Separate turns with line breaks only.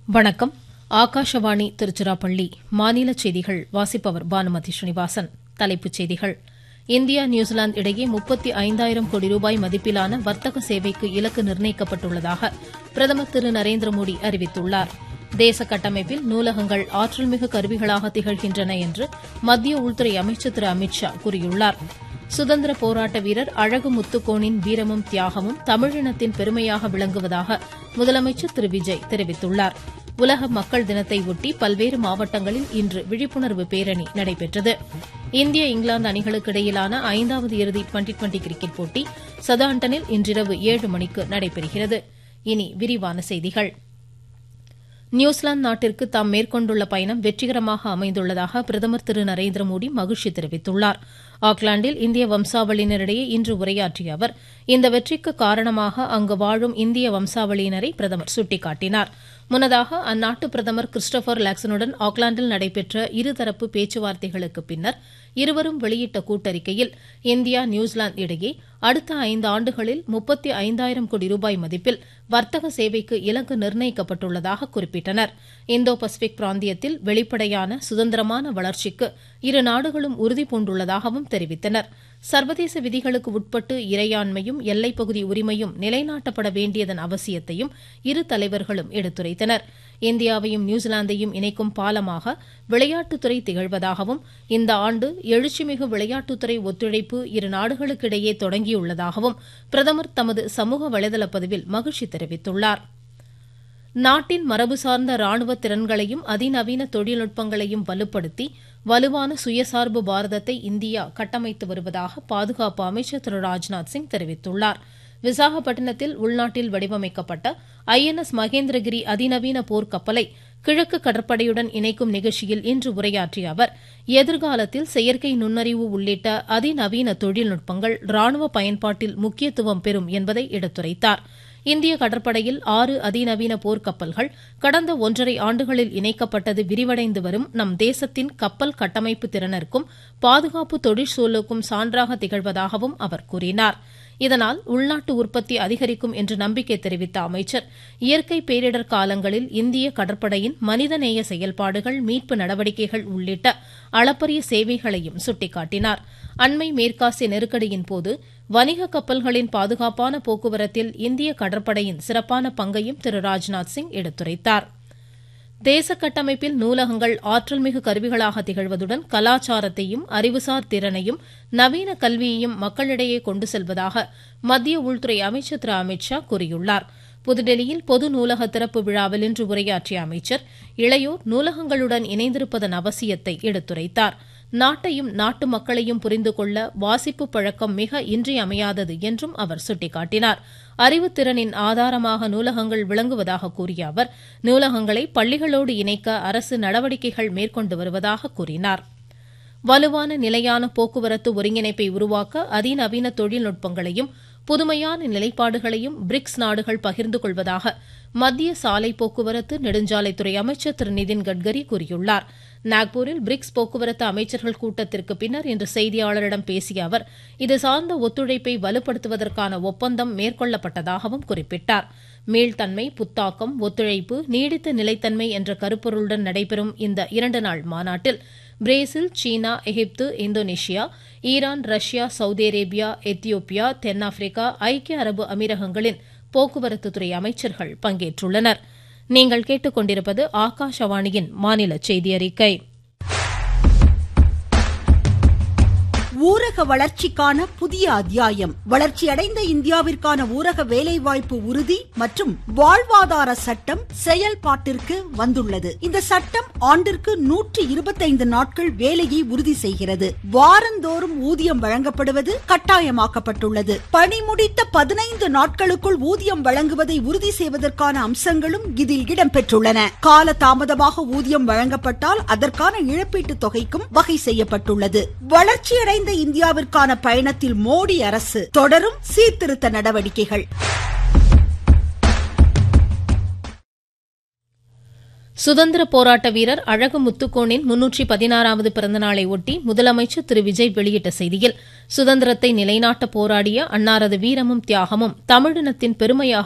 வணக்கம் ஆகாஷவாணி திருச்சிராப்பள்ளி மாநில செய்திகள் வாசிப்பவர் பானுமதி ஸ்ரீனிவாசன் தலைப்புச் செய்திகள் இந்தியா நியூசிலாந்து இடையே முப்பத்தி ஐந்தாயிரம் கோடி ரூபாய் மதிப்பிலான வர்த்தக சேவைக்கு இலக்கு நிர்ணயிக்கப்பட்டுள்ளதாக பிரதமர் திரு நரேந்திர மோடி அறிவித்துள்ளார் தேச கட்டமைப்பில் நூலகங்கள் ஆற்றல்மிகு கருவிகளாக திகழ்கின்றன என்று மத்திய உள்துறை அமைச்சர் திரு அமித் ஷா கூறியுள்ளார் சுதந்திர போராட்ட வீரர் அழகு முத்துக்கோனின் வீரமும் தியாகமும் தமிழினத்தின் பெருமையாக விளங்குவதாக முதலமைச்சர் திரு விஜய் தெரிவித்துள்ளார் உலக மக்கள் தினத்தை ஒட்டி பல்வேறு மாவட்டங்களில் இன்று விழிப்புணர்வு பேரணி நடைபெற்றது இந்திய இங்கிலாந்து அணிகளுக்கு இடையிலான ஐந்தாவது இறுதி டுவெண்டி டுவெண்டி கிரிக்கெட் போட்டி சதாண்டனில் இன்றிரவு ஏழு மணிக்கு நடைபெறுகிறது இனி விரிவான செய்திகள் நியூசிலாந்து நாட்டிற்கு தாம் மேற்கொண்டுள்ள பயணம் வெற்றிகரமாக அமைந்துள்ளதாக பிரதமர் திரு நரேந்திர மோடி மகிழ்ச்சி தெரிவித்துள்ளார் ஆக்லாந்தில் இந்திய வம்சாவளியினரிடையே இன்று உரையாற்றிய அவர் இந்த வெற்றிக்கு காரணமாக அங்கு வாழும் இந்திய வம்சாவளியினரை பிரதமர் சுட்டிக்காட்டினார் முன்னதாக அந்நாட்டு பிரதமர் கிறிஸ்டோபர் லாக்சனுடன் ஆக்லாந்தில் நடைபெற்ற இருதரப்பு பேச்சுவார்த்தைகளுக்கு பின்னர் இருவரும் வெளியிட்ட கூட்டறிக்கையில் இந்தியா நியூசிலாந்து இடையே அடுத்த ஐந்து ஆண்டுகளில் முப்பத்தி ஐந்தாயிரம் கோடி ரூபாய் மதிப்பில் வர்த்தக சேவைக்கு இலக்கு நிர்ணயிக்கப்பட்டுள்ளதாக குறிப்பிட்டனர் இந்தோ பசிபிக் பிராந்தியத்தில் வெளிப்படையான சுதந்திரமான வளர்ச்சிக்கு இரு நாடுகளும் உறுதி பூண்டுள்ளதாகவும் தெரிவித்தனர் சர்வதேச விதிகளுக்கு உட்பட்டு இறையாண்மையும் எல்லைப்பகுதி உரிமையும் நிலைநாட்டப்பட வேண்டியதன் அவசியத்தையும் இரு தலைவர்களும் எடுத்துரைத்தனர் இந்தியாவையும் நியூசிலாந்தையும் இணைக்கும் பாலமாக விளையாட்டுத்துறை திகழ்வதாகவும் இந்த ஆண்டு எழுச்சிமிகு விளையாட்டுத்துறை ஒத்துழைப்பு இரு நாடுகளுக்கிடையே தொடங்கியுள்ளதாகவும் பிரதமர் தமது சமூக வலைதள பதிவில் மகிழ்ச்சி தெரிவித்துள்ளார் நாட்டின் மரபு சார்ந்த ராணுவ திறன்களையும் அதிநவீன தொழில்நுட்பங்களையும் வலுப்படுத்தி வலுவான சுயசார்பு பாரதத்தை இந்தியா கட்டமைத்து வருவதாக பாதுகாப்பு அமைச்சர் திரு ராஜ்நாத் சிங் தெரிவித்துள்ளார் விசாகப்பட்டினத்தில் உள்நாட்டில் வடிவமைக்கப்பட்ட ஐ என் எஸ் மகேந்திரகிரி அதிநவீன போர்க்கப்பலை கிழக்கு கடற்படையுடன் இணைக்கும் நிகழ்ச்சியில் இன்று உரையாற்றிய அவர் எதிர்காலத்தில் செயற்கை நுண்ணறிவு உள்ளிட்ட அதிநவீன தொழில்நுட்பங்கள் ராணுவ பயன்பாட்டில் முக்கியத்துவம் பெறும் என்பதை எடுத்துரைத்தார் இந்திய கடற்படையில் ஆறு அதிநவீன போர்க்கப்பல்கள் கடந்த ஒன்றரை ஆண்டுகளில் இணைக்கப்பட்டது விரிவடைந்து வரும் நம் தேசத்தின் கப்பல் கட்டமைப்பு திறனிற்கும் பாதுகாப்பு தொழிற்சூழலுக்கும் சான்றாக திகழ்வதாகவும் அவர் கூறினார் இதனால் உள்நாட்டு உற்பத்தி அதிகரிக்கும் என்று நம்பிக்கை தெரிவித்த அமைச்சர் இயற்கை பேரிடர் காலங்களில் இந்திய கடற்படையின் மனிதநேய செயல்பாடுகள் மீட்பு நடவடிக்கைகள் உள்ளிட்ட அளப்பரிய சேவைகளையும் சுட்டிக்காட்டினார் அண்மை மேற்காசிய நெருக்கடியின் போது வணிக கப்பல்களின் பாதுகாப்பான போக்குவரத்தில் இந்திய கடற்படையின் சிறப்பான பங்கையும் திரு ராஜ்நாத் சிங் எடுத்துரைத்தார் தேச கட்டமைப்பில் நூலகங்கள் ஆற்றல்மிகு கருவிகளாக திகழ்வதுடன் கலாச்சாரத்தையும் அறிவுசார் திறனையும் நவீன கல்வியையும் மக்களிடையே கொண்டு செல்வதாக மத்திய உள்துறை அமைச்சர் திரு அமித் ஷா கூறியுள்ளார் புதுடெல்லியில் பொது நூலக திறப்பு விழாவில் இன்று உரையாற்றிய அமைச்சர் இளையோர் நூலகங்களுடன் இணைந்திருப்பதன் அவசியத்தை எடுத்துரைத்தார் நாட்டையும் நாட்டு மக்களையும் புரிந்து கொள்ள வாசிப்பு பழக்கம் மிக இன்றியமையாதது என்றும் அவர் சுட்டிக்காட்டினார் அறிவுத்திறனின் ஆதாரமாக நூலகங்கள் விளங்குவதாக கூறிய அவர் நூலகங்களை பள்ளிகளோடு இணைக்க அரசு நடவடிக்கைகள் மேற்கொண்டு வருவதாக கூறினார் வலுவான நிலையான போக்குவரத்து ஒருங்கிணைப்பை உருவாக்க அதிநவீன தொழில்நுட்பங்களையும் புதுமையான நிலைப்பாடுகளையும் பிரிக்ஸ் நாடுகள் பகிர்ந்து கொள்வதாக மத்திய சாலை போக்குவரத்து நெடுஞ்சாலைத்துறை அமைச்சர் திரு நிதின் கட்கரி கூறியுள்ளார் நாக்பூரில் பிரிக்ஸ் போக்குவரத்து அமைச்சர்கள் கூட்டத்திற்கு பின்னர் இன்று செய்தியாளரிடம் பேசிய அவர் இது சார்ந்த ஒத்துழைப்பை வலுப்படுத்துவதற்கான ஒப்பந்தம் மேற்கொள்ளப்பட்டதாகவும் குறிப்பிட்டார் மீள்தன்மை புத்தாக்கம் ஒத்துழைப்பு நீடித்த நிலைத்தன்மை என்ற கருப்பொருளுடன் நடைபெறும் இந்த இரண்டு நாள் மாநாட்டில் பிரேசில் சீனா எகிப்து Indonesia Iran Russia Saudi Arabia Ethiopia தென்னாப்பிரிக்கா ஐக்கிய அரபு அமீரகங்களின் போக்குவரத்து துறை அமைச்சர்கள் பங்கேற்றுள்ளனர் நீங்கள் கேட்டுக்கொண்டிருப்பது ஆகாஷவாணியின் மாநில செய்தி அறிக்கை
ஊரக வளர்ச்சிக்கான புதிய அத்தியாயம் வளர்ச்சியடைந்த இந்தியாவிற்கான ஊரக வேலைவாய்ப்பு உறுதி மற்றும் வாழ்வாதார சட்டம் செயல்பாட்டிற்கு வந்துள்ளது இந்த சட்டம் ஆண்டிற்கு நூற்றி இருபத்தைந்து நாட்கள் வேலையை உறுதி செய்கிறது வாரந்தோறும் ஊதியம் வழங்கப்படுவது கட்டாயமாக்கப்பட்டுள்ளது பணி முடித்த பதினைந்து நாட்களுக்குள் ஊதியம் வழங்குவதை உறுதி செய்வதற்கான அம்சங்களும் இதில் இடம்பெற்றுள்ளன கால தாமதமாக ஊதியம் வழங்கப்பட்டால் அதற்கான இழப்பீட்டு தொகைக்கும் வகை செய்யப்பட்டுள்ளது வளர்ச்சியடைந்த வளர்ந்த இந்தியாவிற்கான பயணத்தில் மோடி அரசு தொடரும் சீர்திருத்த நடவடிக்கைகள்
சுதந்திர போராட்ட வீரர் அழகு முத்துக்கோனின் முன்னூற்றி பதினாறாவது பிறந்தநாளை ஒட்டி முதலமைச்சர் திரு விஜய் வெளியிட்ட செய்தியில் சுதந்திரத்தை நிலைநாட்ட போராடிய அன்னாரது வீரமும் தியாகமும் தமிழினத்தின் பெருமையாக